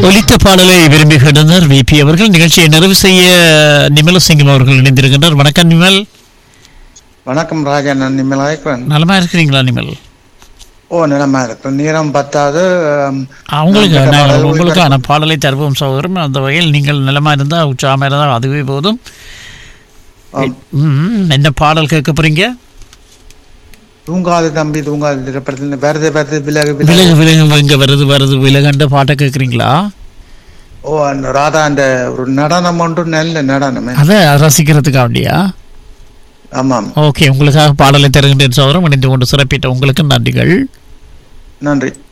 ஒலித்த பாடலை விரும்புகின்றனர் விபி அவர்கள் நிகழ்ச்சியை நிறைவு செய்ய நிமல் சிங்கம் அவர்கள் இணைந்திருக்கின்றார் வணக்கம் நிமல் வணக்கம் ராஜா நான் நிம்மலா இருக்கிறேன் நலமா இருக்கிறீங்களா நிமல் ஓ நிலமா இருக்கிறேன் நேரம் பத்தாது ஆம், ஆ, உங்களுக்கு நான் கேட்ட நாங்கள் பாடல் உங்களுக்கான பாடலை தருவோம் சகோதரம் அந்த வகையில் நீங்கள் நலமா இருந்தால் உற்சாகமாக இருந்தால் அதுவே போதும் ஆம். ம், என்ன பாடல் கேட்க போறீங்க தூங்காது தம்பி தூங்காது திரைப்படத்தில் வருது வருது விலகு விலகு விலகு விலகு இங்க வருது வருது விலகண்ட பாட்டை கேட்குறீங்களா ஓ அந்த ராதா அந்த ஒரு நடனம் ஒன்று நல்ல நடனமே அதை ரசிக்கிறதுக்காக வேண்டியா ஆமாம் ஓகே உங்களுக்காக பாடலை தருகின்றேன் சகோதரம் இணைந்து கொண்டு சிறப்பிட்ட உங்களுக்கு நன்றிகள் நன்றி